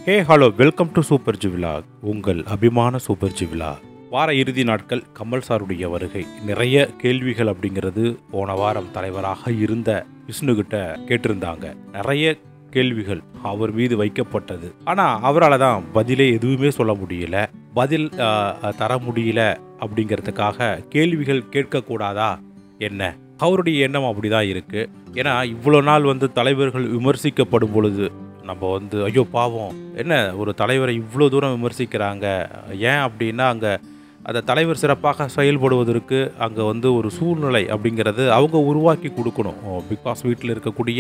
hey hello welcome to super ஜிவிலா உங்கள் அபிமான சூப்பர் ஜிவிலா வார இறுதி நாட்கள் கமல் சாருடைய வருகை நிறைய கேள்விகள் அப்படிங்கிறது போன வாரம் தலைவராக இருந்த விஷ்ணுகிட்ட கேட்டிருந்தாங்க நிறைய கேள்விகள் அவர் மீது வைக்கப்பட்டது ஆனால் அவரால் தான் பதிலே எதுவுமே சொல்ல முடியல பதில் ஆஹ், தர முடியல அப்படிங்கிறதுக்காக கேள்விகள் கேட்கக்கூடாதா என்ன அவருடைய எண்ணம் அப்படிதான் இருக்கு ஏன்னா இவ்வளோ நாள் வந்து தலைவர்கள் விமர்சிக்கப்படும் பொழுது நம்ம வந்து ஐயோ பாவம் என்ன ஒரு தலைவரை இவ்வளோ தூரம் விமர்சிக்கிறாங்க ஏன் அப்படின்னா அங்கே அந்த தலைவர் சிறப்பாக செயல்படுவதற்கு அங்கே வந்து ஒரு சூழ்நிலை அப்படிங்கிறது அவங்க உருவாக்கி கொடுக்கணும் பிக் பாஸ் வீட்டில் இருக்கக்கூடிய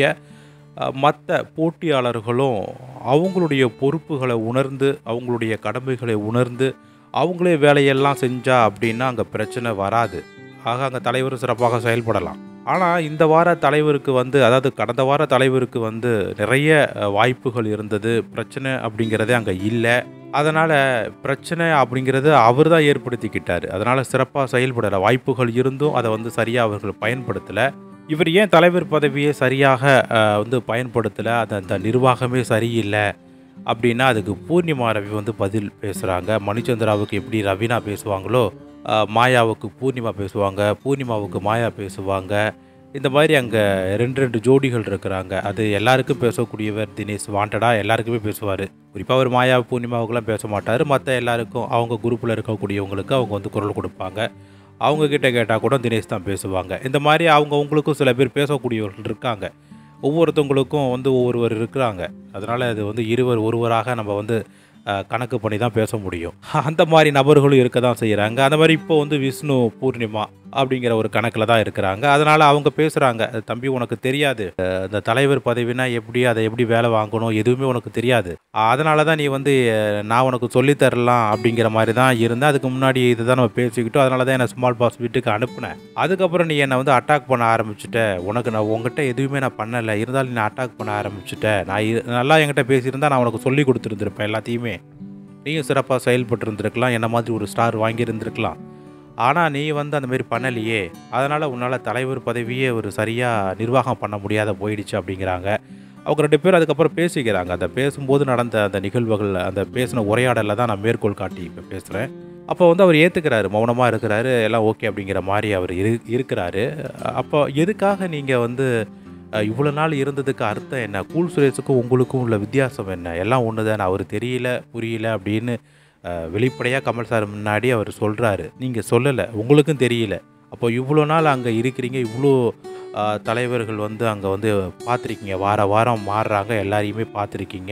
மற்ற போட்டியாளர்களும் அவங்களுடைய பொறுப்புகளை உணர்ந்து அவங்களுடைய கடமைகளை உணர்ந்து அவங்களே வேலையெல்லாம் செஞ்சா அப்படின்னா அங்கே பிரச்சனை வராது ஆக அங்கே தலைவர் சிறப்பாக செயல்படலாம் ஆனால் இந்த வார தலைவருக்கு வந்து அதாவது கடந்த வார தலைவருக்கு வந்து நிறைய அஹ், வாய்ப்புகள் இருந்தது பிரச்சனை அப்படிங்கிறதே அங்கே இல்லை அதனால் பிரச்சனை அப்படிங்கிறது அவர் தான் ஏற்படுத்திக்கிட்டார் அதனால் சிறப்பாக செயல்படலை வாய்ப்புகள் இருந்தும் அதை வந்து சரியாக அவர்கள் பயன்படுத்தலை இவர் ஏன் தலைவர் பதவியை சரியாக அஹ், வந்து பயன்படுத்தலை அது அந்த நிர்வாகமே சரியில்லை அப்படின்னா அதுக்கு பூர்ணிமா ரவி வந்து பதில் பேசுகிறாங்க மணிச்சந்திராவுக்கு எப்படி ரவீனா பேசுவாங்களோ அஹ், மாயாவுக்கு பூர்ணிமா பேசுவாங்க பூர்ணிமாவுக்கு மாயா பேசுவாங்க இந்த மாதிரி அங்கே ரெண்டு ரெண்டு ஜோடிகள் இருக்கிறாங்க அது எல்லாருக்கும் பேசக்கூடியவர் தினேஷ் வாண்டடாக எல்லாருக்குமே பேசுவார் குறிப்பாக அவர் மாயா பூர்ணிமாவுக்குலாம் பேச மாட்டார் மற்ற எல்லாருக்கும் அவங்க குரூப்பில் இருக்கக்கூடியவங்களுக்கு அவங்க வந்து குரல் கொடுப்பாங்க அவங்க கிட்ட கேட்டால் கூட தினேஷ் தான் பேசுவாங்க இந்த மாதிரி அவங்க அவங்களுக்கும் சில பேர் பேசக்கூடியவர்கள் இருக்காங்க ஒவ்வொருத்தவங்களுக்கும் வந்து ஒவ்வொருவர் இருக்கிறாங்க அதனால் அது வந்து இருவர் ஒருவராக நம்ம வந்து அஹ், கணக்கு பண்ணி தான் பேச முடியும் அந்த மாதிரி நபர்களும் இருக்க தான் செய்கிறாங்க அந்த மாதிரி இப்போ வந்து விஷ்ணு பூர்ணிமா அப்படிங்கிற ஒரு கணக்கில் தான் இருக்கிறாங்க அதனால் அவங்க பேசுகிறாங்க தம்பி உனக்கு தெரியாது அஹ், இந்த தலைவர் பதவினா எப்படி அதை எப்படி வேலை வாங்கணும் எதுவுமே உனக்கு தெரியாது அதனால தான் நீ வந்து அஹ், நான் உனக்கு சொல்லித் தரலாம் அப்படிங்கிற மாதிரி தான் இருந்தேன் அதுக்கு முன்னாடி இதுதான் நம்ம பேசிக்கிட்டோம் அதனால தான் என்னை ஸ்மால் பாஸ் வீட்டுக்கு அனுப்புனேன் அதுக்கப்புறம் நீ என்னை வந்து அட்டாக் பண்ண ஆரம்பிச்சிட்ட உனக்கு நான் உங்ககிட்ட எதுவுமே நான் பண்ணலை இருந்தாலும் நீ அட்டாக் பண்ண ஆரம்பிச்சிட்ட நான் இ- நல்லா என்கிட்ட பேசியிருந்தா நான் உனக்கு சொல்லி கொடுத்துருந்துருப்பேன் எல்லாத்தையுமே நீயும் சிறப்பாக செயல்பட்டு இருந்திருக்கலாம் என்ன மாதிரி ஒரு ஸ்டார் வாங்கியிருந்திருக்கலாம் ஆனால் நீ வந்து அந்த மாதிரி பண்ணலையே அதனால் உன்னால் தலைவர் பதவியே ஒரு சரியாக நிர்வாகம் பண்ண முடியாத போயிடுச்சு அப்படிங்கிறாங்க அவங்க ரெண்டு பேரும் அதுக்கப்புறம் பேசிக்கிறாங்க அந்த பேசும்போது நடந்த அந்த நிகழ்வுகள் அந்த பேசின உரையாடலில் தான் நான் மேற்கோள் காட்டி இப்போ பேசுகிறேன் அப்போ வந்து அவர் ஏற்றுக்கிறாரு மௌனமாக இருக்கிறாரு எல்லாம் ஓகே அப்படிங்கிற மாதிரி அவர் இரு இருக்கிறாரு அப்போ எதுக்காக நீங்கள் வந்து அஹ், இவ்வளோ நாள் இருந்ததுக்கு அர்த்தம் என்ன கூல் சுரேஷுக்கும் உங்களுக்கும் உள்ள வித்தியாசம் என்ன எல்லாம் ஒன்று தானே அவர் தெரியல புரியல அப்படின்னு வெளிப்படையாக கமல் சார் முன்னாடி அவர் சொல்கிறாரு நீங்கள் சொல்லலை உங்களுக்கும் தெரியல அப்போ இவ்வளோ நாள் அங்கே இருக்கிறீங்க இவ்வளோ அஹ், தலைவர்கள் வந்து அங்கே வந்து பார்த்துருக்கீங்க வார வாரம் மாறுறாங்க எல்லாரையுமே பார்த்துருக்கீங்க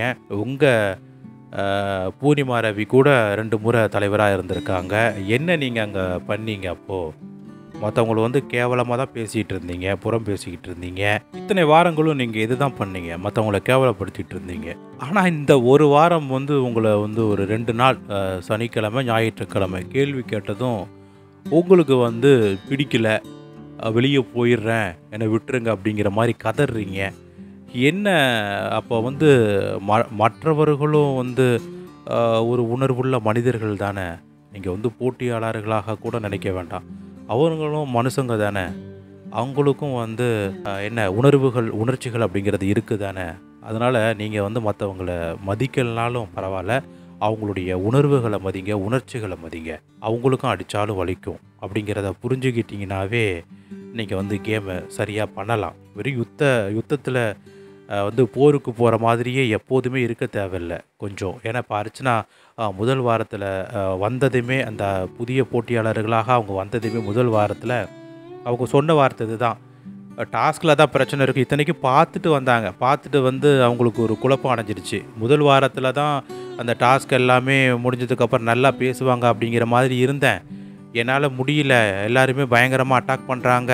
உங்கள் பூர்ணிமா ரவி கூட ரெண்டு முறை தலைவராக இருந்திருக்காங்க என்ன நீங்கள் அங்கே பண்ணீங்க அப்போது மற்றவங்கள வந்து கேவலமாக தான் பேசிகிட்டு இருந்தீங்க புறம் பேசிக்கிட்டு இருந்தீங்க இத்தனை வாரங்களும் நீங்கள் இதுதான் பண்ணீங்க மற்றவங்கள கேவலப்படுத்திட்டு இருந்தீங்க ஆனால் இந்த ஒரு வாரம் வந்து உங்களை வந்து ஒரு ரெண்டு நாள் அஹ், சனிக்கிழமை ஞாயிற்றுக்கிழமை கேள்வி கேட்டதும் உங்களுக்கு வந்து பிடிக்கல அஹ், வெளியே போயிடுறேன் என்னை விட்டுருங்க அப்படிங்கிற மாதிரி கதறீங்க என்ன அப்போ வந்து ம மற்றவர்களும் வந்து அஹ், ஒரு உணர்வுள்ள மனிதர்கள் தானே நீங்கள் வந்து போட்டியாளர்களாக கூட நினைக்க வேண்டாம் அவங்களும் மனுஷங்க தானே அவங்களுக்கும் வந்து அஹ், என்ன உணர்வுகள் உணர்ச்சிகள் அப்படிங்கிறது இருக்குது தானே அதனால் நீங்கள் வந்து மற்றவங்களை மதிக்கலனாலும் பரவாயில்ல அவங்களுடைய உணர்வுகளை மதிங்க உணர்ச்சிகளை மதிங்க அவங்களுக்கும் அடித்தாலும் வலிக்கும் அப்படிங்கிறத புரிஞ்சுக்கிட்டீங்கன்னாவே நீங்கள் வந்து கேமை சரியாக பண்ணலாம் வெறும் யுத்த யுத்தத்தில் வந்து போருக்கு போகிற மாதிரியே எப்போதுமே இருக்க தேவையில்லை கொஞ்சம் ஏன்னா இப்போ அர்ச்சனா அஹ், முதல் வாரத்தில் வந்ததுமே அந்த புதிய போட்டியாளர்களாக அவங்க வந்ததுமே முதல் வாரத்தில் அவங்க சொன்ன வார்த்தை இதுதான் டாஸ்கில் தான் பிரச்சனை இருக்குது இத்தனைக்கும் பார்த்துட்டு வந்தாங்க பார்த்துட்டு வந்து அவங்களுக்கு ஒரு குழப்பம் அடைஞ்சிருச்சு முதல் வாரத்தில் தான் அந்த டாஸ்க் எல்லாமே முடிஞ்சதுக்கப்புறம் நல்லா பேசுவாங்க அப்படிங்கிற மாதிரி இருந்தேன் என்னால் முடியல எல்லாருமே பயங்கரமாக அட்டாக் பண்ணுறாங்க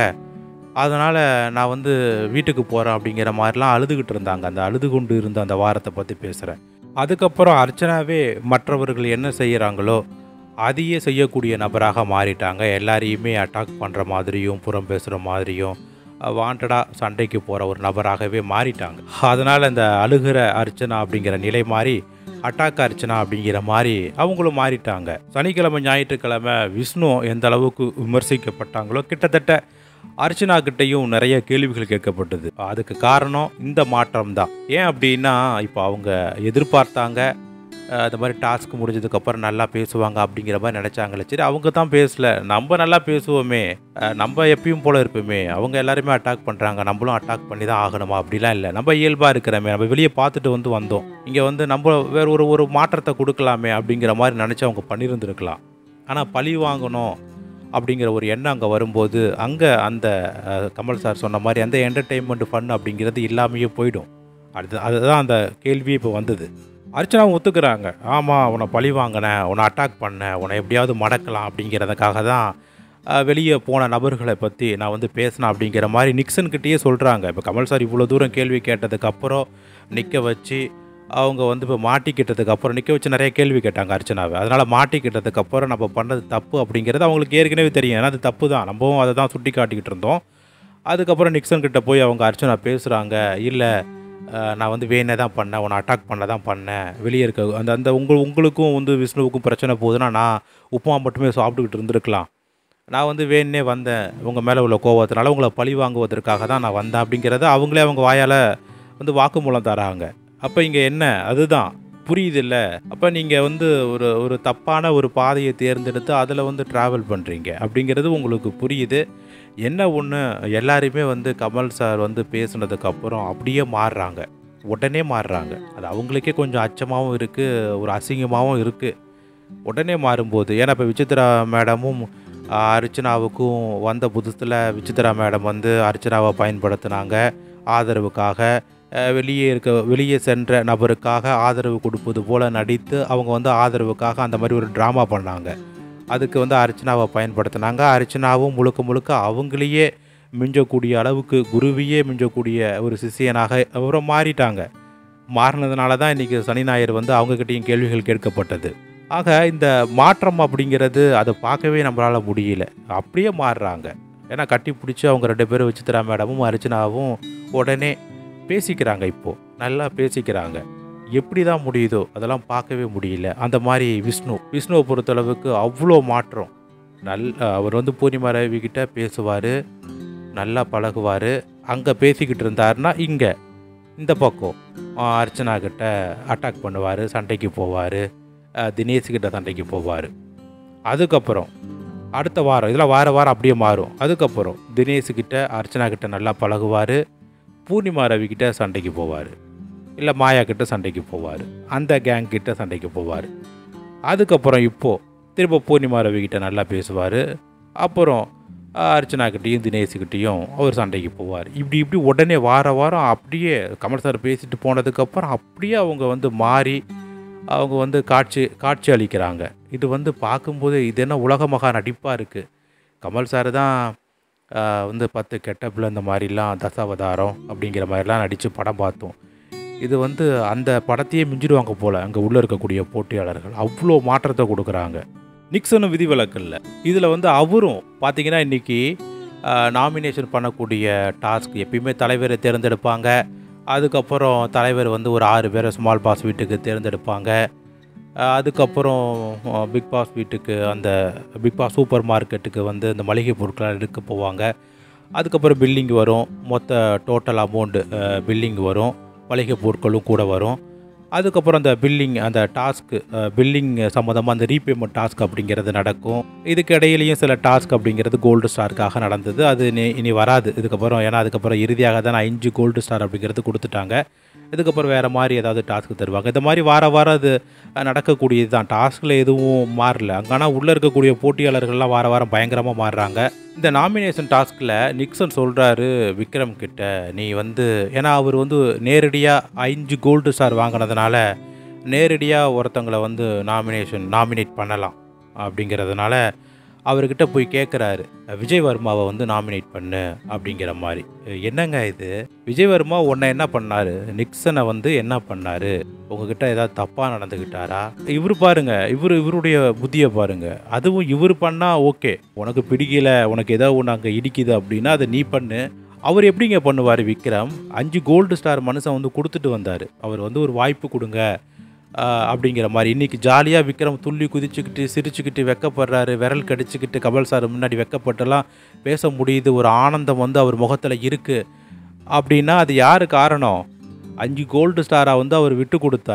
அதனால் நான் வந்து வீட்டுக்கு போகிறேன் அப்படிங்கிற மாதிரிலாம் அழுதுகிட்டு இருந்தாங்க அந்த அழுது கொண்டு இருந்த அந்த வாரத்தை பற்றி பேசுகிறேன் அதுக்கப்புறம் அர்ச்சனாவே மற்றவர்கள் என்ன செய்கிறாங்களோ அதையே செய்யக்கூடிய நபராக மாறிட்டாங்க எல்லாரையுமே அட்டாக் பண்ணுற மாதிரியும் புறம் பேசுகிற மாதிரியும் வாண்டடாக சண்டைக்கு போகிற ஒரு நபராகவே மாறிட்டாங்க அதனால் இந்த அழுகிற அர்ச்சனா அப்படிங்கிற நிலை மாறி அட்டாக் அர்ச்சனா அப்படிங்கிற மாதிரி அவங்களும் மாறிட்டாங்க சனிக்கிழமை ஞாயிற்றுக்கிழமை விஷ்ணு எந்த அளவுக்கு விமர்சிக்கப்பட்டாங்களோ கிட்டத்தட்ட அர்ச்சனா கிட்டேயும் நிறைய கேள்விகள் கேட்கப்பட்டது அதுக்கு காரணம் இந்த மாற்றம் தான் ஏன் அப்படின்னா இப்போ அவங்க எதிர்பார்த்தாங்க அஹ் இந்த மாதிரி டாஸ்க் முடிஞ்சதுக்கப்புறம் நல்லா பேசுவாங்க அப்படிங்கிற மாதிரி நினச்சாங்களே சரி அவங்க தான் பேசல நம்ம நல்லா பேசுவோமே அஹ் நம்ம எப்பயும் போல இருப்போமே அவங்க எல்லாருமே அட்டாக் பண்ணுறாங்க நம்மளும் அட்டாக் பண்ணி தான் ஆகணுமா அப்படிலாம் இல்லை நம்ம இயல்பாக இருக்கிறோமே நம்ம வெளியே பார்த்துட்டு வந்து வந்தோம் இங்கே வந்து நம்ம வேற ஒரு ஒரு மாற்றத்தை கொடுக்கலாமே அப்படிங்கிற மாதிரி நினச்சி அவங்க பண்ணியிருந்துருக்கலாம் ஆனால் பழி வாங்கணும் அப்படிங்கிற ஒரு எண்ணம் அங்கே வரும்போது அங்கே அந்த அஹ், கமல் சார் சொன்ன மாதிரி அந்த என்டர்டெயின்மெண்ட் ஃபன் அப்படிங்கிறது இல்லாமையே போயிடும் அது அதுதான் அந்த கேள்வி இப்போ வந்தது அர்ச்சனாவும் ஒத்துக்கிறாங்க ஆமாம் உன்னை பழி வாங்கினேன் உன்னை அட்டாக் பண்ணேன் உன்னை எப்படியாவது மடக்கலாம் அப்படிங்கிறதுக்காக தான் அஹ், வெளியே போன நபர்களை பற்றி நான் வந்து பேசினேன் அப்படிங்கிற மாதிரி நிக்சன்கிட்டயே சொல்கிறாங்க இப்போ கமல் சார் இவ்வளோ தூரம் கேள்வி கேட்டதுக்கப்புறம் நிற்க வச்சு அவங்க வந்து இப்போ மாட்டிக்கிட்டதுக்கு அப்புறம் நிற்க வச்சு நிறைய கேள்வி கேட்டாங்க அர்ச்சனாவை அதனால் மாட்டிக்கிட்டதுக்கு அப்புறம் நம்ம பண்ணது தப்பு அப்படிங்கிறது அவங்களுக்கு ஏற்கனவே தெரியும் ஏன்னா அது தப்பு தான் நம்மவும் அதை தான் சுட்டி காட்டிக்கிட்டு இருந்தோம் அதுக்கப்புறம் நிக்சன் கிட்ட போய் அவங்க அர்ச்சனா பேசுகிறாங்க இல்லை நான் வந்து வேணே தான் பண்ணேன் உன்னை அட்டாக் பண்ண தான் பண்ணேன் வெளியே இருக்க அந்த அந்த உங்கள் உங்களுக்கும் வந்து விஷ்ணுவுக்கும் பிரச்சனை போகுதுன்னா நான் உப்புமா மட்டுமே சாப்பிட்டுக்கிட்டு இருந்திருக்கலாம் நான் வந்து வேணே வந்தேன் உங்கள் மேலே உள்ள கோவத்தினால உங்களை பழி வாங்குவதற்காக தான் நான் வந்தேன் அப்படிங்கிறத அவங்களே அவங்க வாயால் வந்து வாக்குமூலம் தராங்க அப்போ இங்கே என்ன அதுதான் புரியுதில்ல அப்போ நீங்கள் வந்து ஒரு ஒரு தப்பான ஒரு பாதையை தேர்ந்தெடுத்து அதில் வந்து ட்ராவல் பண்ணுறீங்க அப்படிங்கிறது உங்களுக்கு புரியுது என்ன ஒன்று எல்லாருமே வந்து கமல் சார் வந்து பேசுனதுக்கப்புறம் அப்படியே மாறுறாங்க உடனே மாறுறாங்க அது அவங்களுக்கே கொஞ்சம் அச்சமாகவும் இருக்குது ஒரு அசிங்கமாகவும் இருக்குது உடனே மாறும்போது ஏன்னா இப்போ விசித்ரா மேடமும் ஆஹ், அர்ச்சனாவுக்கும் வந்த புதுசில் விசித்ரா மேடம் வந்து அர்ச்சனாவை பயன்படுத்தினாங்க ஆதரவுக்காக அஹ், வெளியே இருக்க வெளியே சென்ற நபருக்காக ஆதரவு கொடுப்பது போல் நடித்து அவங்க வந்து ஆதரவுக்காக அந்த மாதிரி ஒரு ட்ராமா பண்ணாங்க அதுக்கு வந்து அர்ச்சனாவை பயன்படுத்தினாங்க அர்ச்சனாவும் முழுக்க முழுக்க அவங்களையே மிஞ்சக்கூடிய அளவுக்கு குருவியே மிஞ்சக்கூடிய ஒரு சிஷியனாக அவரும் மாறிட்டாங்க மாறினதுனால தான் இன்றைக்கி சனி ஞாயிறு வந்து அவங்கக்கிட்டேயும் கேள்விகள் கேட்கப்பட்டது ஆக இந்த மாற்றம் அப்படிங்கிறது அதை பார்க்கவே நம்மளால் முடியல அப்படியே மாறுறாங்க ஏன்னா கட்டி பிடிச்சி அவங்க ரெண்டு பேரும் விசித்ரா மேடமும் அர்ச்சனாவும் உடனே பேசிக்கிறாங்க இப்போது நல்லா பேசிக்கிறாங்க எப்படி தான் முடியுதோ அதெல்லாம் பார்க்கவே முடியல அந்த மாதிரி விஷ்ணு விஷ்ணுவை பொறுத்தளவுக்கு அவ்வளோ மாற்றம் நல் அவர் வந்து பூர்ணிமா ரவி கிட்ட பேசுவார் நல்லா பழகுவார் அங்கே பேசிக்கிட்டு இருந்தாருன்னா இங்கே இந்த பக்கம் ஆ, அர்ச்சனா கிட்ட அட்டாக் பண்ணுவார் சண்டைக்கு போவார் தினேஷ் கிட்ட சண்டைக்கு போவார் அதுக்கப்புறம் அடுத்த வாரம் இதெல்லாம் வார வாரம் அப்படியே மாறும் அதுக்கப்புறம் தினேஷ் கிட்ட அர்ச்சனா கிட்ட நல்லா பழகுவார் பூர்ணிமா ரவி கிட்ட சண்டைக்கு போவார் இல்லை மாயா கிட்ட சண்டைக்கு போவார் அந்த கேங் கிட்ட சண்டைக்கு போவார் அதுக்கப்புறம் இப்போது திரும்ப பூர்ணிமா ரவி கிட்ட நல்லா பேசுவார் அப்புறம் ஆஹ், அர்ச்சனா கிட்டேயும் தினேஷ்கிட்டேயும் அவர் சண்டைக்கு போவார் இப்படி இப்படி உடனே வார வாரம் அப்படியே கமல் சார் பேசிட்டு போனதுக்கப்புறம் அப்படியே அவங்க வந்து மாறி அவங்க வந்து காட்சி காட்சி அளிக்கிறாங்க இது வந்து பார்க்கும்போது இது என்ன உலக மகா நடிப்பாக இருக்குது கமல் சார் தான் ஆஹ், வந்து பத்து கெட்டப்பில் இந்த மாதிரிலாம் தசாவதாரம் அப்படிங்கிற மாதிரிலாம் நடித்து படம் பார்த்தோம் இது வந்து அந்த படத்தையே மிஞ்சிடுவாங்க போல் அங்கே உள்ளே இருக்கக்கூடிய போட்டியாளர்கள் அவ்வளோ மாற்றத்தை கொடுக்குறாங்க நிக்சனும் விதிவிலக்கல்ல இதில் வந்து அவரும் பார்த்தீங்கன்னா இன்றைக்கி நாமினேஷன் பண்ணக்கூடிய டாஸ்க் எப்பயுமே தலைவரை தேர்ந்தெடுப்பாங்க அதுக்கப்புறம் தலைவர் வந்து ஒரு ஆறு பேரை ஸ்மால் பாஸ் வீட்டுக்கு தேர்ந்தெடுப்பாங்க ஆஹ் அதுக்கப்புறம் ஆஹ் பிக் பாஸ் வீட்டுக்கு அந்த பிக் பாஸ் சூப்பர் மார்க்கெட்டுக்கு வந்து இந்த மளிகை பொருட்களை எடுக்க போவாங்க அதுக்கப்புறம் பில்லிங் வரும் மொத்த டோட்டல் அமௌண்ட்டு பில்லிங் வரும் மளிகை பொருட்களும் கூட வரும் அதுக்கப்புறம் அந்த பில்லிங் அந்த டாஸ்க்கு பில்லிங் சம்மந்தமாக அந்த ரீபேமெண்ட் டாஸ்க் அப்படிங்கிறது நடக்கும் இதுக்கு இடையிலையும் சில டாஸ்க் அப்படிங்கிறது கோல்டு ஸ்டாருக்காக நடந்தது அது இனி இனி வராது இதுக்கப்புறம் ஏன்னா அதுக்கப்புறம் இறுதியாக தான் அஞ்சு கோல்டு ஸ்டார் அப்படிங்கிறது கொடுத்துட்டாங்க இதுக்கப்புறம் வேறு மாதிரி ஏதாவது டாஸ்க் தருவாங்க இந்த மாதிரி வார வாரம் அது அஹ், நடக்கக்கூடியது தான் டாஸ்கில் எதுவும் மாறல அங்கே உள்ளே இருக்கக்கூடிய போட்டியாளர்கள்லாம் வார வாரம் பயங்கரமாக மாறுறாங்க இந்த நாமினேஷன் டாஸ்கில் நிக்சன் சொல்கிறாரு விக்ரம் கிட்ட நீ வந்து ஏன்னா அவர் வந்து நேரடியாக அஞ்சு கோல்டு ஸ்டார் வாங்கினதுனால நேரடியாக ஒருத்தங்களை வந்து நாமினேஷன் நாமினேட் பண்ணலாம் அப்படிங்கிறதுனால அவர்கிட்ட போய் கேட்குறாரு விஜய் வர்மாவை வந்து நாமினேட் பண்ணு அப்படிங்கிற மாதிரி என்னங்க இது விஜய் வர்மா உன்னை என்ன பண்ணாரு நிக்சனை வந்து என்ன பண்ணாரு உங்ககிட்ட ஏதாவது தப்பாக நடந்துக்கிட்டாரா இவர் பாருங்க இவர் இவருடைய புத்தியை பாருங்க அதுவும் இவர் பண்ணால் ஓகே உனக்கு பிடிக்கல உனக்கு ஏதாவது ஒன்று அங்கே இடிக்குது அப்படின்னா அதை நீ பண்ணு அவர் எப்படிங்க பண்ணுவார் விக்ரம் அஞ்சு கோல்டு ஸ்டார் மனுஷன் வந்து கொடுத்துட்டு வந்தார் அவர் வந்து ஒரு வாய்ப்பு கொடுங்க ஆஹ், அப்படிங்கிற மாதிரி இன்றைக்கி ஜாலியாக விக்ரம் துள்ளி குதிச்சுக்கிட்டு சிரிச்சுக்கிட்டு வெக்கப்படுறாரு விரல் கடிச்சுக்கிட்டு கமல் சார் முன்னாடி வெக்கப்பட்டெல்லாம் பேச முடியுது ஒரு ஆனந்தம் வந்து அவர் முகத்தில் இருக்குது அப்படின்னா அது யார் காரணம் அஞ்சு கோல்டு ஸ்டாராக வந்து அவர் விட்டு கொடுத்தாரு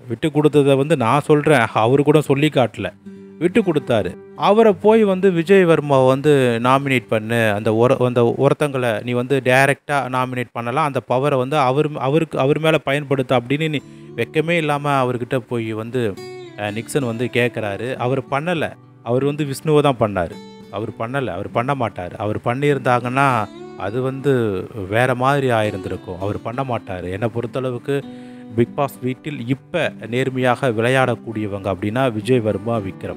விட்டு கொடுத்ததை வந்து நான் சொல்கிறேன் அவரு கூட சொல்லி காட்டல விட்டு கொடுத்தாரு அவரை போய் வந்து விஜய் வர்மாவை வந்து நாமினேட் பண்ணு அந்த ஒர அந்த ஒருத்தங்களை நீ வந்து டைரெக்டாக நாமினேட் பண்ணலாம் அந்த பவரை வந்து அவர் அவருக்கு அவர் மேலே பயன்படுத்த அப்படின்னு நீ வெக்கமே இல்லாமல் அவர்கிட்ட போய் வந்து அஹ், நிக்சன் வந்து கேட்குறாரு அவர் பண்ணலை அவர் வந்து விஷ்ணுவை தான் பண்ணார் அவர் பண்ணலை அவர் பண்ண மாட்டார் அவர் பண்ணியிருந்தாங்கன்னா அது வந்து வேற மாதிரி ஆயிருந்திருக்கும் அவர் பண்ண மாட்டார் என்னை பொறுத்தளவுக்கு பிக் பாஸ் வீட்டில் இப்போ நேர்மையாக விளையாடக்கூடியவங்க அப்படின்னா விஜய் வர்மா விக்ரம்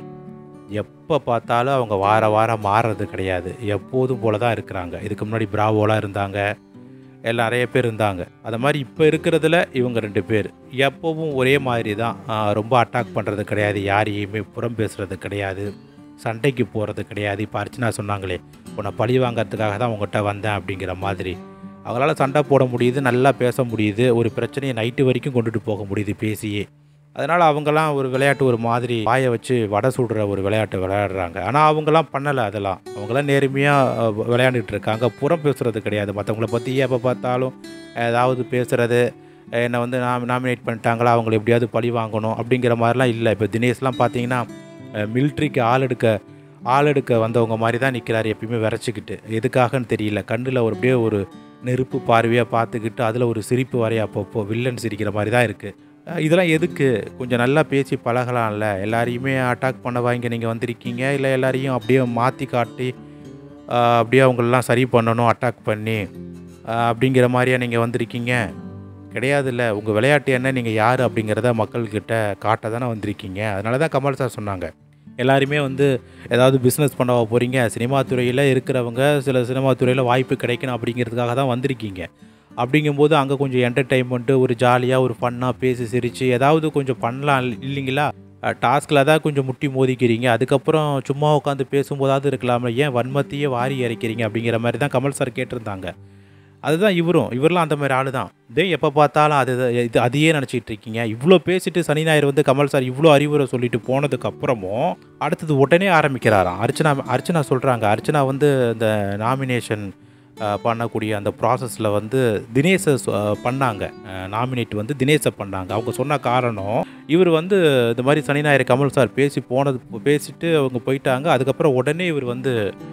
எப்போ பார்த்தாலும் அவங்க வார வாரம் மாறுறது கிடையாது எப்போதும் போல தான் இருக்கிறாங்க இதுக்கு முன்னாடி பிராவோலாம் இருந்தாங்க எல்லாம் நிறைய பேர் இருந்தாங்க அது மாதிரி இப்போ இருக்கிறதுல இவங்க ரெண்டு பேர் எப்போவும் ஒரே மாதிரி தான் ஆஹ் ரொம்ப அட்டாக் பண்ணுறது கிடையாது யாரையுமே புறம் பேசுறது கிடையாது சண்டைக்கு போகிறது கிடையாது இப்போ அர்ச்சனா சொன்னாங்களே உன்னை பழி வாங்கறதுக்காக தான் உங்கள்கிட்ட வந்தேன் அப்படிங்கிற மாதிரி அவங்களால சண்டை போட முடியுது நல்லா பேச முடியுது ஒரு பிரச்சனையை நைட்டு வரைக்கும் கொண்டுட்டு போக முடியுது பேசியே அதனால் அவங்கெல்லாம் ஒரு விளையாட்டு ஒரு மாதிரி வாயை வச்சு வடை சுடுற ஒரு விளையாட்டு விளையாடுறாங்க ஆனால் அவங்கெல்லாம் பண்ணலை அதெல்லாம் அவங்களாம் நேர்மையாக விளையாண்டுட்டு இருக்காங்க புறம் பேசுறது கிடையாது மற்றவங்கள பற்றி எப்போ பார்த்தாலும் ஏதாவது பேசுறது என்னை வந்து நான் நாமினேட் பண்ணிட்டாங்களா அவங்கள எப்படியாவது பழி வாங்கணும் அப்படிங்கிற மாதிரிலாம் இல்லை இப்போ தினேஷ்லாம் பார்த்தீங்கன்னா மிலிட்ரிக்கு ஆள் எடுக்க ஆள் எடுக்க வந்தவங்க மாதிரி தான் நிற்கிறாரு எப்பயுமே விரைச்சிக்கிட்டு எதுக்காகன்னு தெரியல கண்ணில் ஒரு அப்படியே ஒரு நெருப்பு பார்வையாக பார்த்துக்கிட்டு அதில் ஒரு சிரிப்பு வரைய அப்பப்போ வில்லன் சிரிக்கிற மாதிரி தான் இருக்குது இதெல்லாம் எதுக்கு கொஞ்சம் நல்லா பேசி பழகலாம்ல எல்லாரையுமே அட்டாக் பண்ண வாங்க நீங்கள் வந்திருக்கீங்க இல்லை எல்லாரையும் அப்படியே மாற்றி காட்டி ஆஹ், அப்படியே அவங்களெலாம் சரி பண்ணணும் அட்டாக் பண்ணி ஆஹ், அப்படிங்கிற மாதிரியா நீங்கள் வந்திருக்கீங்க கிடையாதுல்ல உங்கள் விளையாட்டு என்ன நீங்கள் யார் அப்படிங்கிறத மக்கள்கிட்ட காட்ட தானே வந்திருக்கீங்க அதனால தான் கமல் சார் சொன்னாங்க எல்லாருமே வந்து ஏதாவது பிஸ்னஸ் பண்ண போகிறீங்க சினிமா துறையில் இருக்கிறவங்க சில சினிமா துறையில் வாய்ப்பு கிடைக்கணும் அப்படிங்கிறதுக்காக தான் வந்திருக்கீங்க அப்படிங்கும்போது அங்கே கொஞ்சம் என்டர்டைன்மெண்ட்டு ஒரு ஜாலியாக ஒரு ஃபன்னாக பேசி சிரித்து ஏதாவது கொஞ்சம் பண்ணலாம் இல்ல- இல்லைங்களா டாஸ்கில் தான் கொஞ்சம் முட்டி மோதிக்கிறீங்க அதுக்கப்புறம் சும்மா உட்காந்து பேசும்போதாவது இருக்கலாம்ல ஏன் வன்மத்தையே வாரி இறைக்கிறீங்க அப்படிங்கிற மாதிரி தான் கமல் சார் கேட்டிருந்தாங்க அதுதான் இவரும் இவரெலாம் அந்த மாதிரி ஆளு தான் இதே எப்போ பார்த்தாலும் அது இது அதையே நினச்சிட்டு இருக்கீங்க இவ்வளோ பேசிட்டு சனி ஞாயிறு வந்து கமல் சார் இவ்வளோ அறிவுரை சொல்லிட்டு போனதுக்கு அப்புறமும் அடுத்தது உடனே ஆரம்பிக்கிறாராம் அர்ச்சனா அர்ச்சனா சொல்கிறாங்க அர்ச்சனா வந்து இந்த நாமினேஷன் பண்ணக்கூடிய அந்த ப்ராசஸில் வந்து தினேஷை சொ- அஹ், பண்ணாங்க நாமினேட் வந்து தினேஷை பண்ணாங்க அவங்க சொன்ன காரணம் இவர் வந்து இந்த மாதிரி சனி ஞாயிறு கமல் சார் பேசி போனது பேசிட்டு அவங்க போயிட்டாங்க அதுக்கப்புறம் உடனே இவர் வந்து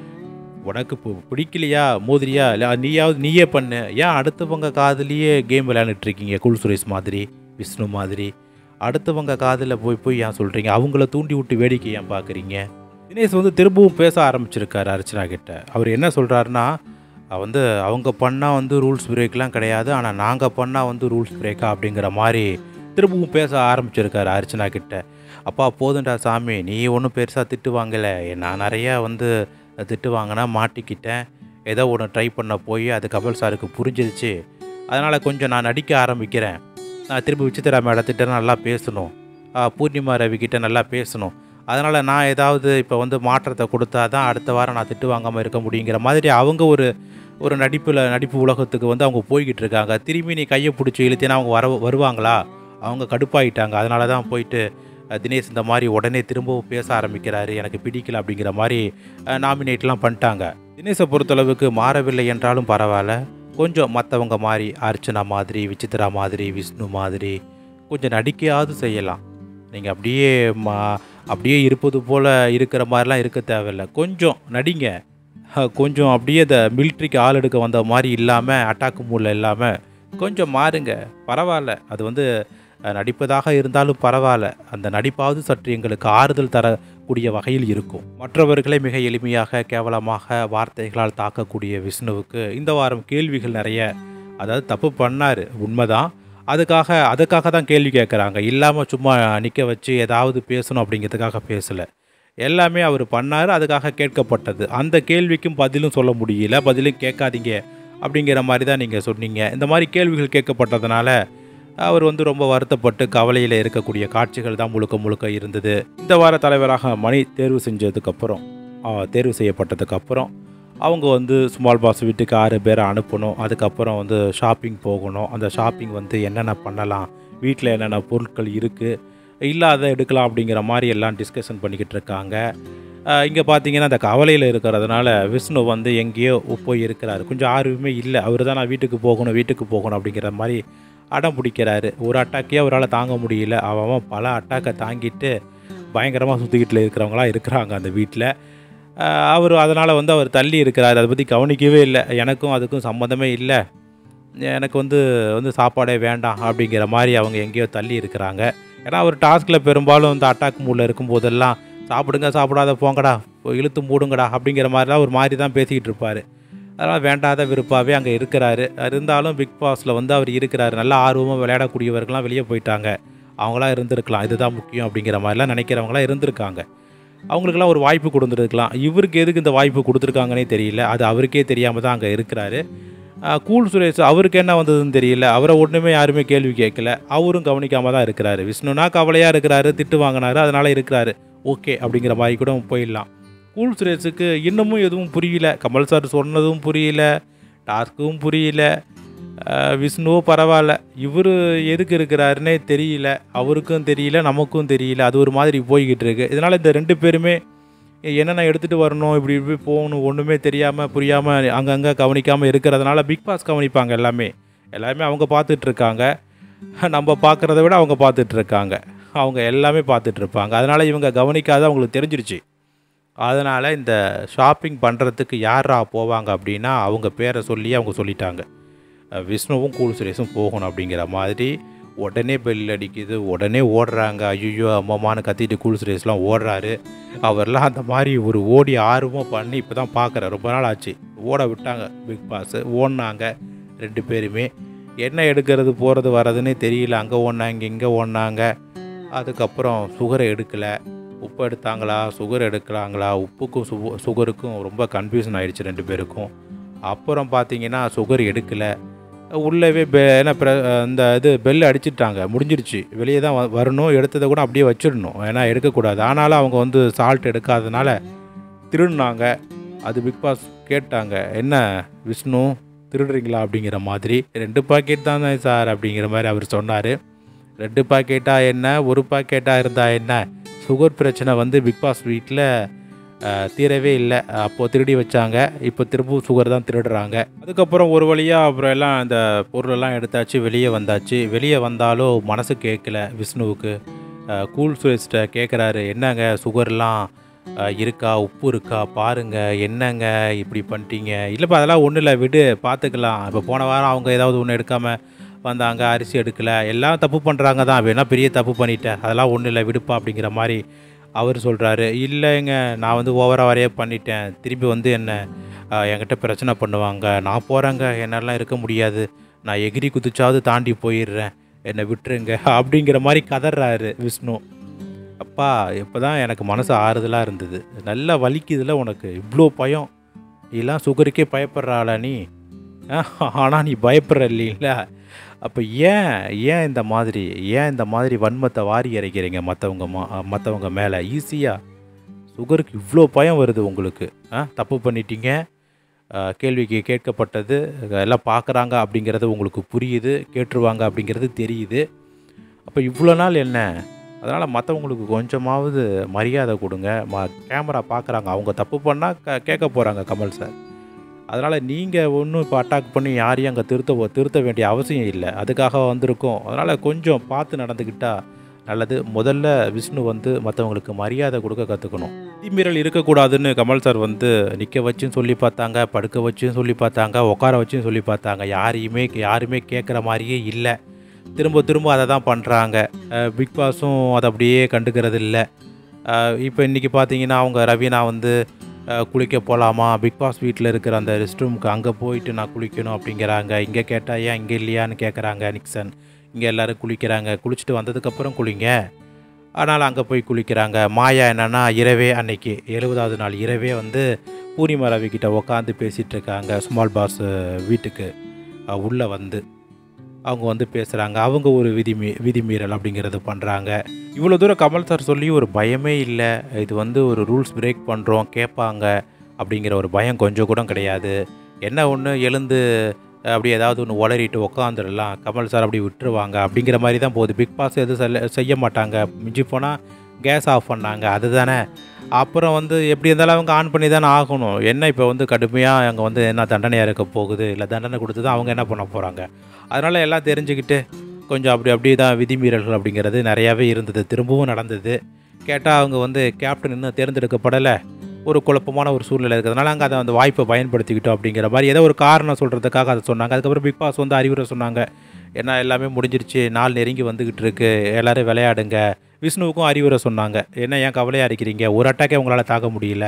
உனக்கு இப்போ பிடிக்கலையா மோதிரியா இல்லை நீயாவது நீயே பண்ணு ஏன் அடுத்தவங்க காதுலேயே கேம் விளையாண்டுட்டு இருக்கீங்க குல் சுரேஷ் மாதிரி விஷ்ணு மாதிரி அடுத்தவங்க காதில் போய் போய் ஏன் சொல்கிறீங்க அவங்கள தூண்டி விட்டு வேடிக்கை ஏன் பார்க்குறீங்க தினேஷ் வந்து திரும்பவும் பேச ஆரம்பிச்சிருக்காரு அர்ச்சனா கிட்ட அவர் என்ன சொல்கிறாருன்னா வந்து அவங்க பண்ணால் வந்து ரூல்ஸ் பிரேக்லாம் கிடையாது ஆனால் நாங்கள் பண்ணால் வந்து ரூல்ஸ் பிரேக்கா அப்படிங்கிற மாதிரி திரும்பவும் பேச ஆரம்பிச்சிருக்காரு அர்ச்சனா கிட்ட அப்பா போதுண்டா சாமி நீ ஒன்றும் பெருசாக திட்டு வாங்கலை நான் நிறையா வந்து திட்டு வாங்கினா மாட்டிக்கிட்டேன் ஏதோ ஒன்று ட்ரை பண்ண போய் அது கமல் சாருக்கு புரிஞ்சிருச்சு அதனால் கொஞ்சம் நான் நடிக்க ஆரம்பிக்கிறேன் நான் திரும்பி விசித்திரா மேடத்திட்ட நல்லா பேசணும் ஆ, பூர்ணிமா ரவி கிட்ட நல்லா பேசணும் அதனால் நான் ஏதாவது இப்போ வந்து மாற்றத்தை கொடுத்தா தான் அடுத்த வாரம் நான் திட்டு வாங்காமல் இருக்க முடியுங்கிற மாதிரி அவங்க ஒரு ஒரு நடிப்பில் நடிப்பு உலகத்துக்கு வந்து அவங்க போய்கிட்டு இருக்காங்க திரும்பி நீ கையை பிடிச்சி இழுத்தேன்னா அவங்க வர வருவாங்களா அவங்க கடுப்பாயிட்டாங்க அதனால தான் போயிட்டு அஹ், தினேஷ் இந்த மாதிரி உடனே திரும்பவும் பேச ஆரம்பிக்கிறாரு எனக்கு பிடிக்கல அப்படிங்கிற மாதிரி நாமினேட்லாம் பண்ணிட்டாங்க தினேஷை பொறுத்தளவுக்கு மாறவில்லை என்றாலும் பரவாயில்ல கொஞ்சம் மற்றவங்க மாதிரி அர்ச்சனா மாதிரி விசித்ரா மாதிரி விஷ்ணு மாதிரி கொஞ்சம் நடிக்கையாவது செய்யலாம் நீங்கள் அப்படியே மா அப்படியே இருப்பது போல் இருக்கிற மாதிரிலாம் இருக்க தேவையில்ல கொஞ்சம் நடிங்க அஹ், கொஞ்சம் அப்படியே இந்த மிலிட்ரிக்கு ஆள் எடுக்க வந்த மாதிரி இல்லாமல் அட்டாக் மூடில் இல்லாமல் கொஞ்சம் மாறுங்க பரவாயில்ல அது வந்து அஹ், நடிப்பதாக இருந்தாலும் பரவாயில்ல அந்த நடிப்பாவது சற்று எங்களுக்கு ஆறுதல் தரக்கூடிய வகையில் இருக்கும் மற்றவர்களை மிக எளிமையாக கேவலமாக வார்த்தைகளால் தாக்கக்கூடிய விஷ்ணுவுக்கு இந்த வாரம் கேள்விகள் நிறைய அதாவது தப்பு பண்ணார் உண்மைதான் அதுக்காக அதுக்காக தான் கேள்வி கேட்குறாங்க இல்லாமல் சும்மா நிற்க வச்சு ஏதாவது பேசணும் அப்படிங்கிறதுக்காக பேசலை எல்லாமே அவர் பண்ணார் அதுக்காக கேட்கப்பட்டது அந்த கேள்விக்கும் பதிலும் சொல்ல முடியல பதிலும் கேட்காதீங்க அப்படிங்கிற மாதிரி தான் நீங்கள் சொன்னீங்க இந்த மாதிரி கேள்விகள் கேட்கப்பட்டதுனால அவர் வந்து ரொம்ப வருத்தப்பட்டு கவலையில் இருக்கக்கூடிய காட்சிகள் தான் முழுக்க முழுக்க இருந்தது இந்த வார தலைவராக மணி தேர்வு செஞ்சதுக்கப்புறம் தேர்வு செய்யப்பட்டதுக்கப்புறம் அவங்க வந்து ஸ்மால் பாஸ் வீட்டுக்கு ஆறு பேரை அனுப்பணும் அதுக்கப்புறம் வந்து ஷாப்பிங் போகணும் அந்த ஷாப்பிங் வந்து என்னென்ன பண்ணலாம் வீட்டில் என்னென்ன பொருட்கள் இருக்குது இல்லாத எடுக்கலாம் அப்படிங்கிற மாதிரி எல்லாம் டிஸ்கஷன் பண்ணிக்கிட்டு இருக்காங்க இங்கே பார்த்தீங்கன்னா அந்த கவலையில் இருக்கிறதுனால விஷ்ணு வந்து எங்கேயோ போய் இருக்கிறாரு கொஞ்சம் ஆர்வமே இல்லை அவர் தான் நான் வீட்டுக்கு போகணும் வீட்டுக்கு போகணும் அப்படிங்கிற மாதிரி அடம் பிடிக்கிறாரு ஒரு அட்டாக்கே அவரால் தாங்க முடியல அவன் அவன் பல அட்டாக்கை தாங்கிட்டு பயங்கரமாக சுற்றிக்கிட்டு இருக்கிறவங்களாம் இருக்கிறாங்க அந்த வீட்டில் அவர் அதனால் வந்து அவர் தள்ளி இருக்கிறார் அதை பற்றி கவனிக்கவே இல்லை எனக்கும் அதுக்கும் சம்மந்தமே இல்லை எனக்கு வந்து வந்து சாப்பாடே வேண்டாம் அப்படிங்கிற மாதிரி அவங்க எங்கேயோ தள்ளி இருக்கிறாங்க ஏன்னா அவர் டாஸ்கில் பெரும்பாலும் இந்த அட்டாக் மூடில் இருக்கும்போதெல்லாம் சாப்பிடுங்க சாப்பிடாத போங்கடா போய் இழுத்து மூடுங்கடா அப்படிங்கிற மாதிரிலாம் ஒரு மாதிரி தான் பேசிக்கிட்டு இருப்பார் அதனால் வேண்டாத விருப்பாகவே அங்கே இருக்கிறாரு இருந்தாலும் பிக் பாஸில் வந்து அவர் இருக்கிறாரு நல்ல ஆர்வமாக விளையாடக்கூடியவர்கள்லாம் வெளியே போயிட்டாங்க அவங்களாம் இருந்திருக்கலாம் இதுதான் முக்கியம் அப்படிங்கிற மாதிரிலாம் நினைக்கிறவங்களாம் இருந்திருக்காங்க அவங்களுக்கெல்லாம் ஒரு வாய்ப்பு கொடுத்துருக்கலாம் இவருக்கு எதுக்கு இந்த வாய்ப்பு கொடுத்துருக்காங்கன்னே தெரியல அது அவருக்கே தெரியாமல் தான் அங்கே இருக்கிறாரு ஆஹ் கூல் சுரேஷ் அவருக்கு என்ன வந்ததுன்னு தெரியல அவரை ஒன்றுமே யாருமே கேள்வி கேட்கல அவரும் கவனிக்காமல் தான் இருக்கிறாரு விஷ்ணுனா கவலையாக இருக்கிறாரு திட்டு வாங்கினாரு அதனால் இருக்கிறாரு ஓகே அப்படிங்கிற மாதிரி கூட போயிடலாம் கூல் சுரேஷுக்கு இன்னமும் எதுவும் புரியல கமல் சார் சொன்னதும் புரியல டாஸ்க்கும் புரியல ஆஹ் விஷ்ணுவும் பரவாயில்ல இவர் எதுக்கு இருக்கிறாருன்னே தெரியல அவருக்கும் தெரியல நமக்கும் தெரியல அது ஒரு மாதிரி போய்கிட்டு இருக்கு இதனால் இந்த ரெண்டு பேருமே என்னென்ன எடுத்துகிட்டு வரணும் இப்படி இப்படி போகணும் ஒன்றுமே தெரியாமல் புரியாமல் அங்கங்கே கவனிக்காமல் இருக்கிறதுனால பிக் பாஸ் கவனிப்பாங்க எல்லாமே எல்லாமே அவங்க பார்த்துட்டு இருக்காங்க நம்ம பார்க்குறத விட அவங்க பார்த்துட்டு இருக்காங்க அவங்க எல்லாமே பார்த்துட்டு இருப்பாங்க அதனால் இவங்க கவனிக்காத அவங்களுக்கு தெரிஞ்சிருச்சு அதனால் இந்த ஷாப்பிங் பண்ணுறதுக்கு யாரா போவாங்க அப்படின்னா அவங்க பேரை சொல்லி அவங்க சொல்லிட்டாங்க அஹ் விஷ்ணுவும் கூல் சுரேஷும் போகணும் அப்படிங்கிற மாதிரி உடனே பெல் அடிக்குது உடனே ஓடுறாங்க ஐயோ அம்மாமான்னு கத்திட்டு கூல் சுரேஷ்லாம் ஓடுறாரு அவர்லாம் அந்த மாதிரி ஒரு ஓடி ஆர்வமாக பண்ணி இப்போ தான் பார்க்குறேன் ரொம்ப நாள் ஆச்சு ஓட விட்டாங்க பிக் பாஸ் ஓடினாங்க ரெண்டு பேருமே என்ன எடுக்கிறது போகிறது வர்றதுன்னே தெரியல அங்கே ஓடினாங்க இங்கே ஓடினாங்க அதுக்கப்புறம் சுகரை எடுக்கலை உப்பு எடுத்தாங்களா சுகர் எடுக்கலாங்களா உப்புக்கும் சு சுகருக்கும் ரொம்ப கன்ஃபியூஷன் ஆயிடுச்சு ரெண்டு பேருக்கும் அப்புறம் பார்த்தீங்கன்னா சுகர் எடுக்கலை உள்ளவே பெ என்ன பிர இந்த இது பெல் அடிச்சிட்டாங்க முடிஞ்சிருச்சு வெளியே தான் வ- வரணும் எடுத்ததை கூட அப்படியே வச்சிடணும் ஏன்னா எடுக்கக்கூடாது ஆனாலும் அவங்க வந்து சால்ட் எடுக்காதனால திருடினாங்க அது பிக் பாஸ் கேட்டாங்க என்ன விஷ்ணு திருடுறீங்களா அப்படிங்கிற மாதிரி ரெண்டு பாக்கெட் தான் சார் அப்படிங்கிற மாதிரி அவர் சொன்னார் ரெண்டு பாக்கெட்டா என்ன ஒரு பாக்கெட்டாக இருந்தா என்ன சுகர் பிரச்சனை வந்து பிக் பாஸ் வீட்டில் தீரவே இல்லை அப்போது திருடி வச்சாங்க இப்போ திரும்பவும் சுகர் தான் திருடுறாங்க அதுக்கப்புறம் ஒரு வழியாக அப்புறம் எல்லாம் இந்த பொருளெல்லாம் எடுத்தாச்சு வெளியே வந்தாச்சு வெளியே வந்தாலும் மனசு கேட்கல விஷ்ணுவுக்கு அஹ், கூல் சுரேஷ்ட கேட்குறாரு என்னங்க சுகர்லாம் அஹ், இருக்கா உப்பு இருக்கா பாருங்க என்னங்க இப்படி பண்ணிட்டீங்க இல்லைப்பா அதெல்லாம் ஒன்றும் இல்லை விடு பார்த்துக்கலாம் இப்போ போன வாரம் அவங்க ஏதாவது ஒன்று எடுக்காமல் வந்தாங்க அரிசி எடுக்கலை எல்லாம் தப்பு பண்ணுறாங்க தான் வேணா பெரிய தப்பு பண்ணிட்டேன் அதெல்லாம் ஒன்றும் இல்லை விடுப்பா அப்படிங்கிற மாதிரி அவர் சொல்கிறாரு இல்லைங்க நான் வந்து ஓவராக வரைய பண்ணிட்டேன் திரும்பி வந்து என்ன ஆஹ், என்கிட்ட பிரச்சனை பண்ணுவாங்க நான் போகிறேங்க என்னாலாம் இருக்க முடியாது நான் எகிரி குதிச்சாவது தாண்டி போயிடுறேன் என்னை விட்டுருங்க அப்படிங்கிற மாதிரி கதறாரு விஷ்ணு அப்பா இப்போ தான் எனக்கு மனசு ஆறுதலாக இருந்தது நல்லா வலிக்குதுல உனக்கு இவ்வளோ பயம் நீலாம் சுகருக்கே பயப்படுற ஆளா நீ ஆனால் நீ பயப்படுற இல்லைங்களா அப்போ ஏன் ஏன் இந்த மாதிரி ஏன் இந்த மாதிரி வன்மத்தை வாரி இறைக்கிறீங்க மற்றவங்க மா மற்றவங்க மேலே ஈஸியாக சுகருக்கு இவ்வளோ பயம் வருது உங்களுக்கு ஆ தப்பு பண்ணிட்டீங்க ஆ, கேள்விக்கு கேட்கப்பட்டது எல்லாம் பார்க்குறாங்க அப்படிங்கிறது உங்களுக்கு புரியுது கேட்டுருவாங்க அப்படிங்கிறது தெரியுது அப்போ இவ்வளோ நாள் என்ன அதனால் மற்றவங்களுக்கு கொஞ்சமாவது மரியாதை கொடுங்க ம கேமரா பார்க்குறாங்க அவங்க தப்பு பண்ணால் க கேட்க போகிறாங்க கமல் சார் அதனால் நீங்கள் ஒன்றும் இப்போ அட்டாக் பண்ணி யாரையும் அங்கே திருத்த திருத்த வேண்டிய அவசியம் இல்லை அதுக்காக வந்திருக்கோம் அதனால் கொஞ்சம் பார்த்து நடந்துக்கிட்டால் நல்லது முதல்ல விஷ்ணு வந்து மற்றவங்களுக்கு மரியாதை கொடுக்க கற்றுக்கணும் விதிமீறல் இருக்கக்கூடாதுன்னு கமல் சார் வந்து நிற்க வச்சும் சொல்லி பார்த்தாங்க படுக்க வச்சும் சொல்லி பார்த்தாங்க உட்கார வச்சும் சொல்லி பார்த்தாங்க யாரையுமே யாருமே கேட்குற மாதிரியே இல்லை திரும்ப திரும்ப அதை தான் பண்ணுறாங்க பிக் பாஸும் அதை அப்படியே கண்டுக்கிறது இல்லை இப்போ இன்றைக்கி பார்த்தீங்கன்னா அவங்க ரவீனா வந்து அஹ், குளிக்க போகலாமா பிக் பாஸ் வீட்டில் இருக்கிற அந்த ரெஸ்ட் ரூமுக்கு அங்கே போயிட்டு நான் குளிக்கணும் அப்படிங்கிறாங்க இங்கே கேட்டால் ஏன் இங்கே இல்லையான்னு கேட்குறாங்க நிக்சன் இங்கே எல்லோரும் குளிக்கிறாங்க குளிச்சுட்டு வந்ததுக்கப்புறம் குளிங்க ஆனால் அங்கே போய் குளிக்கிறாங்க மாயா என்னென்னா இரவே அன்னைக்கு எழுபதாவது நாள் இரவே வந்து பூர்ணிமா ரவி கிட்ட உட்காந்து பேசிகிட்டு இருக்காங்க ஸ்மால் பாஸ் வீட்டுக்கு உள்ளே வந்து அவங்க வந்து பேசுகிறாங்க அவங்க ஒரு விதிமீ விதிமீறல் அப்படிங்கிறது பண்ணுறாங்க இவ்வளோ தூரம் கமல் சார் சொல்லி ஒரு பயமே இல்லை இது வந்து ஒரு ரூல்ஸ் பிரேக் பண்ணுறோம் கேட்பாங்க அப்படிங்கிற ஒரு பயம் கொஞ்சம் கூட கிடையாது என்ன ஒன்று எழுந்து அஹ், அப்படி ஏதாவது ஒன்று உளறிட்டு உக்காந்துடலாம் கமல் சார் அப்படி விட்டுருவாங்க அப்படிங்கிற மாதிரி தான் போகுது பிக் பாஸ் எதுவும் செல்ல செய்ய மாட்டாங்க மிஞ்சி போனால் கேஸ் ஆஃப் பண்ணாங்க அதுதானே அப்புறம் வந்து எப்படி இருந்தாலும் அவங்க ஆன் பண்ணி தானே ஆகணும் என்ன இப்போ வந்து கடுமையாக அங்கே வந்து என்ன தண்டனையாக இருக்க போகுது இல்லை தண்டனை கொடுத்து தான் அவங்க என்ன பண்ண போகிறாங்க அதனால் எல்லாம் தெரிஞ்சுக்கிட்டு கொஞ்சம் அப்படி அப்படி தான் விதிமீறல்கள் அப்படிங்கிறது நிறையாவே இருந்தது திரும்பவும் நடந்தது கேட்டால் அவங்க வந்து கேப்டன் இன்னும் தேர்ந்தெடுக்கப்படலை ஒரு குழப்பமான ஒரு சூழ்நிலை இருக்கிறதுனால அங்கே அதை அந்த வாய்ப்பை பயன்படுத்திக்கிட்டோம் அப்படிங்கிற மாதிரி ஏதோ ஒரு காரணம் சொல்கிறதுக்காக அதை சொன்னாங்க அதுக்கப்புறம் பிக் பாஸ் வந்து அறிவுரை சொன்னாங்க ஏன்னா எல்லாமே முடிஞ்சிருச்சு நாள் நெருங்கி வந்துக்கிட்டு இருக்கு எல்லோரும் விளையாடுங்க விஷ்ணுவுக்கும் அறிவுரை சொன்னாங்க என்ன ஏன் கவலையாக இருக்கிறீங்க ஒரு அட்டாக்கே உங்களால் தாக்க முடியல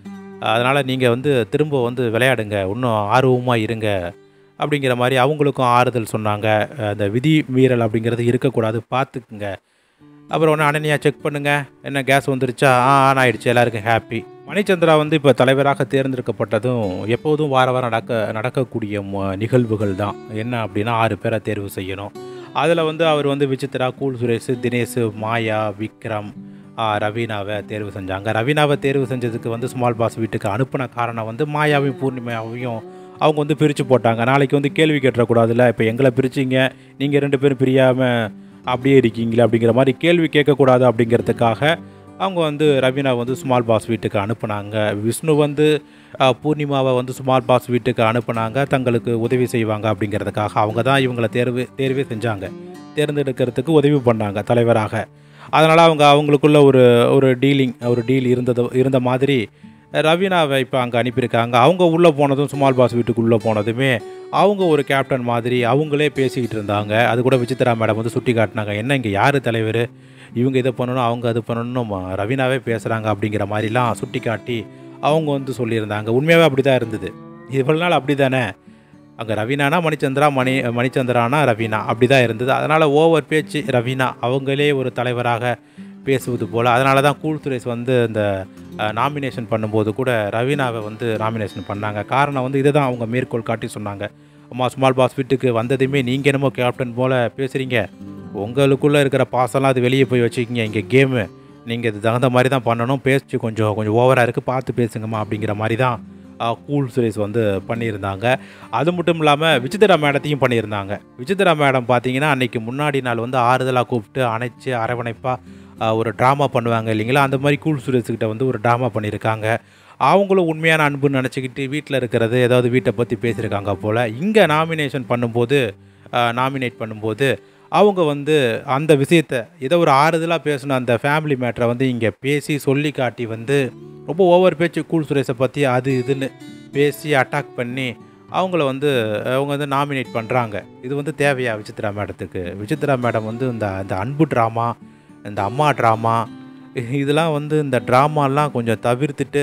அதனால் நீங்கள் வந்து திரும்ப வந்து விளையாடுங்க இன்னும் ஆர்வமாக இருங்க அப்படிங்கிற மாதிரி அவங்களுக்கும் ஆறுதல் சொன்னாங்க அந்த விதி மீறல் அப்படிங்கிறது இருக்கக்கூடாது பார்த்துக்குங்க அப்புறம் ஒன்று அனனியா செக் பண்ணுங்கள் என்ன கேஸ் வந்துருச்சா ஆ ஆன் ஆயிடுச்சு எல்லாருக்கும் ஹாப்பி மணிச்சந்திரா வந்து இப்போ தலைவராக தேர்ந்தெடுக்கப்பட்டதும் எப்போதும் வார வாரம் நடக்க நடக்கக்கூடிய ம- நிகழ்வுகள் தான் என்ன அப்படின்னா ஆறு பேரை தேர்வு செய்யணும் அதில் வந்து அவர் வந்து விசித்ரா கூல் சுரேஷ் தினேஷ் மாயா விக்ரம் ஆ, ரவீனாவை தேர்வு செஞ்சாங்க ரவீனாவை தேர்வு செஞ்சதுக்கு வந்து ஸ்மால் பாஸ் வீட்டுக்கு அனுப்பின காரணம் வந்து மாயாவையும் பூர்ணிமாவையும் அவங்க வந்து பிரித்து போட்டாங்க நாளைக்கு வந்து கேள்வி கேட்டுறக்கூடாதுல்ல இப்போ எங்களை பிரிச்சிங்க நீங்கள் ரெண்டு பேரும் பிரியாமல் அப்படியே இருக்கீங்களே அப்படிங்கிற மாதிரி கேள்வி கேட்கக்கூடாது அப்படிங்கிறதுக்காக அவங்க வந்து ரவீனா வந்து ஸ்மால் பாஸ் வீட்டுக்கு அனுப்புனாங்க விஷ்ணு வந்து அஹ், பூர்ணிமாவை வந்து ஸ்மால் பாஸ் வீட்டுக்கு அனுப்புனாங்க தங்களுக்கு உதவி செய்வாங்க அப்படிங்கிறதுக்காக அவங்க தான் இவங்களை தேர்வு தேர்வே செஞ்சாங்க தேர்ந்தெடுக்கிறதுக்கு உதவி பண்ணாங்க தலைவராக அதனால் அவங்க அவங்களுக்குள்ள ஒரு ஒரு டீலிங் ஒரு டீல் இருந்தது இருந்த மாதிரி ரவீனாவை இப்போ அங்கே அனுப்பியிருக்காங்க அவங்க உள்ளே போனதும் ஸ்மால் பாஸ் வீட்டுக்கு உள்ளே போனதுமே அவங்க ஒரு கேப்டன் மாதிரி அவங்களே பேசிக்கிட்டு இருந்தாங்க அது கூட விசித்ரா மேடம் வந்து சுட்டி காட்டினாங்க என்ன இங்கே யார் தலைவர் இவங்க இதை பண்ணணும் அவங்க அது பண்ணணும் ம- ரவீனாவே பேசுகிறாங்க அப்படிங்கிற மாதிரிலாம் சுட்டி காட்டி அவங்க வந்து சொல்லியிருந்தாங்க உண்மையாகவே அப்படி தான் இருந்தது இவ்வளோ நாள் அப்படி தானே அங்கே ரவீனானா மணிச்சந்திரா மணி மணிச்சந்திரானா ரவீனா அப்படி தான் இருந்தது அதனால் ஓவர் பேச்சு ரவீனா அவங்களே ஒரு தலைவராக பேசுவது போல் அதனால தான் கூல் சுரேஷ் வந்து இந்த நாமினேஷன் பண்ணும்போது கூட ரவீனாவை வந்து நாமினேஷன் பண்ணாங்க காரணம் வந்து இதை தான் அவங்க மேற்கோள் காட்டி சொன்னாங்க அம்மா ஸ்மால் பாஸ் வீட்டுக்கு வந்ததுமே நீங்கள் என்னமோ கேப்டன் போல் பேசுகிறீங்க உங்களுக்குள்ளே இருக்கிற பாசெல்லாம் அது வெளியே போய் வச்சுக்கிங்க இங்கே கேமு நீங்கள் இது தகுந்த மாதிரி தான் பண்ணணும் பேச்சு கொஞ்சம் கொஞ்சம் ஓவராக இருக்குது பார்த்து பேசுங்கம்மா அப்படிங்கிற மாதிரி தான் கூல் சுரேஷ் வந்து பண்ணியிருந்தாங்க அது மட்டும் இல்லாமல் விசித்திரா மேடத்தையும் பண்ணியிருந்தாங்க விசித்திரா மேடம் பார்த்தீங்கன்னா அன்னைக்கு முன்னாடி நாள் வந்து ஆறுதலாக கூப்பிட்டு அணைச்சி அரவணைப்பாக ஒரு ட்ராமா பண்ணுவாங்க இல்லைங்களா அந்த மாதிரி கூல் சுரேஷ்கிட்ட வந்து ஒரு ட்ராமா பண்ணியிருக்காங்க அவங்களும் உண்மையான அன்புன்னு நினச்சிக்கிட்டு வீட்டில் இருக்கிறது ஏதாவது வீட்டை பற்றி பேசியிருக்காங்க போல் இங்கே நாமினேஷன் பண்ணும்போது நாமினேட் பண்ணும்போது அவங்க வந்து அந்த விஷயத்தை ஏதோ ஒரு ஆறுதலாக பேசின அந்த ஃபேமிலி மேட்டரை வந்து இங்கே பேசி சொல்லி காட்டி வந்து ரொம்ப ஓவர் பேச்சு கூல் சுரேஷை பற்றி அது இதுன்னு பேசி அட்டாக் பண்ணி அவங்கள வந்து அவங்க வந்து நாமினேட் பண்ணுறாங்க இது வந்து தேவையா விசித்ரா மேடத்துக்கு விசித்ரா மேடம் வந்து இந்த இந்த அன்பு ட்ராமா இந்த அம்மா ட்ராமா இதெல்லாம் வந்து இந்த ட்ராமாலாம் கொஞ்சம் தவிர்த்துட்டு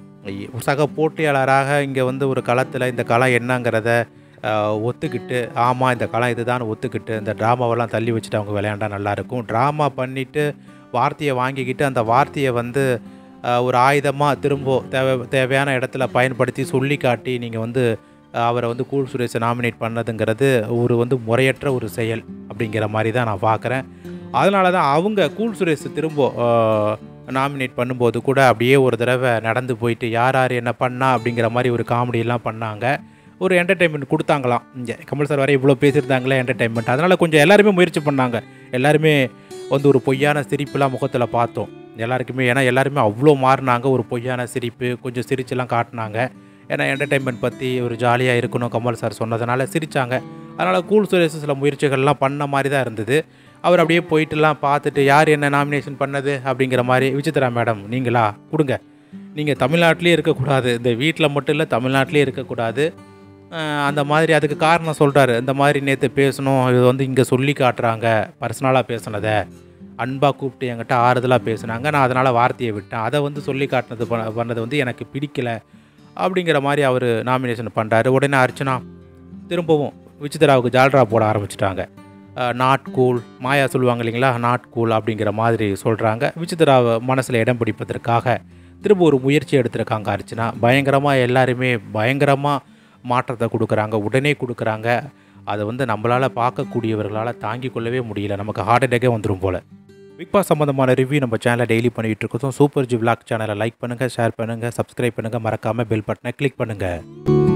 சக போட்டியாளராக இங்கே வந்து ஒரு களத்தில் இந்த களம் என்னங்கிறத அஹ், ஒத்துக்கிட்டு ஆமாம் இந்த களம் இதுதான் ஒத்துக்கிட்டு இந்த ட்ராமாவெல்லாம் தள்ளி வச்சுட்டு அவங்க விளையாண்டா நல்லாயிருக்கும் ட்ராமா பண்ணிவிட்டு வார்த்தையை வாங்கிக்கிட்டு அந்த வார்த்தையை வந்து அஹ், ஒரு ஆயுதமாக திரும்ப தேவை தேவையான இடத்துல பயன்படுத்தி சொல்லி காட்டி நீங்கள் வந்து அஹ், அவரை வந்து கூல் சுரேஷை நாமினேட் பண்ணதுங்கிறது ஒரு வந்து முறையற்ற ஒரு செயல் அப்படிங்கிற மாதிரி தான் நான் பார்க்குறேன் அதனால தான் அவங்க கூல் சுரேஷ் திரும்ப நாமினேட் பண்ணும்போது கூட அப்படியே ஒரு தடவை நடந்து போயிட்டு யார் யார் என்ன பண்ணா அப்படிங்கிற மாதிரி ஒரு காமெடியெல்லாம் பண்ணாங்க ஒரு என்டர்டெயின்மெண்ட் கொடுத்தாங்களாம் இங்கே கமல் சார் வரை இவ்வளோ பேசியிருந்தாங்களே என்டர்டெயின்மெண்ட் அதனால் கொஞ்சம் எல்லாருமே முயற்சி பண்ணாங்க எல்லாருமே வந்து ஒரு பொய்யான சிரிப்புலாம் முகத்தில் பார்த்தோம் எல்லாருக்குமே ஏன்னா எல்லாருமே அவ்வளோ மாறினாங்க ஒரு பொய்யான சிரிப்பு கொஞ்சம் சிரிச்செல்லாம் காட்டினாங்க ஏன்னா என்டர்டெயின்மெண்ட் பற்றி ஒரு ஜாலியாக இருக்கணும் கமல் சார் சொன்னதுனால சிரித்தாங்க அதனால் கூல் சுரேஷ் சில முயற்சிகள்லாம் பண்ண மாதிரி தான் இருந்தது அவர் அப்படியே போயிட்டுலாம் பார்த்துட்டு யார் என்ன நாமினேஷன் பண்ணது அப்படிங்கிற மாதிரி விசித்ரா மேடம் நீங்களா கொடுங்க நீங்கள் தமிழ்நாட்டிலே இருக்கக்கூடாது இந்த வீட்டில் மட்டும் இல்லை தமிழ்நாட்டிலே இருக்கக்கூடாது அஹ் அந்த மாதிரி அதுக்கு காரணம் சொல்கிறாரு இந்த மாதிரி நேற்று பேசணும் இது வந்து இங்கே சொல்லி காட்டுறாங்க பர்சனலாக பேசுனதை அன்பாக கூப்பிட்டு என்கிட்ட ஆறுதலாக பேசுனாங்க நான் அதனால் வார்த்தையை விட்டேன் அதை வந்து சொல்லி காட்டினது பண்ண- பண்ணது வந்து எனக்கு பிடிக்கல அப்படிங்கிற மாதிரி அவர் நாமினேஷன் பண்ணுறாரு உடனே அர்ச்சனா திரும்பவும் விசித்ராவுக்கு ஜால்ரா போட ஆரம்பிச்சிட்டாங்க நாட் கூல் மாயா சொல்லுவாங்க இல்லைங்களா நாட் கூல் அப்படிங்கிற மாதிரி சொல்கிறாங்க விசித்ராவை மனசில் இடம் பிடிப்பதற்காக திரும்ப ஒரு முயற்சி எடுத்திருக்காங்க அர்ச்சனா பயங்கரமாக எல்லாருமே பயங்கரமாக மாற்றத்தை கொடுக்குறாங்க உடனே கொடுக்குறாங்க அதை வந்து நம்மளால் பார்க்கக்கூடியவர்களால் தாங்கிக் கொள்ளவே முடியல நமக்கு ஹார்ட் அட்டாக்கே வந்துடும் போல் பிக் பாஸ் சம்மந்தமான ரிவ்யூ நம்ம சேனலை டெய்லி பண்ணிகிட்டு இருக்கோம் சூப்பர் ஜி விளாக் சேனலை லைக் பண்ணுங்கள் ஷேர் பண்ணுங்கள் சப்ஸ்கிரைப் பண்ணுங்கள் மறக்காமல் பெல் பட்டனை கிளிக் பண்ணுங்கள்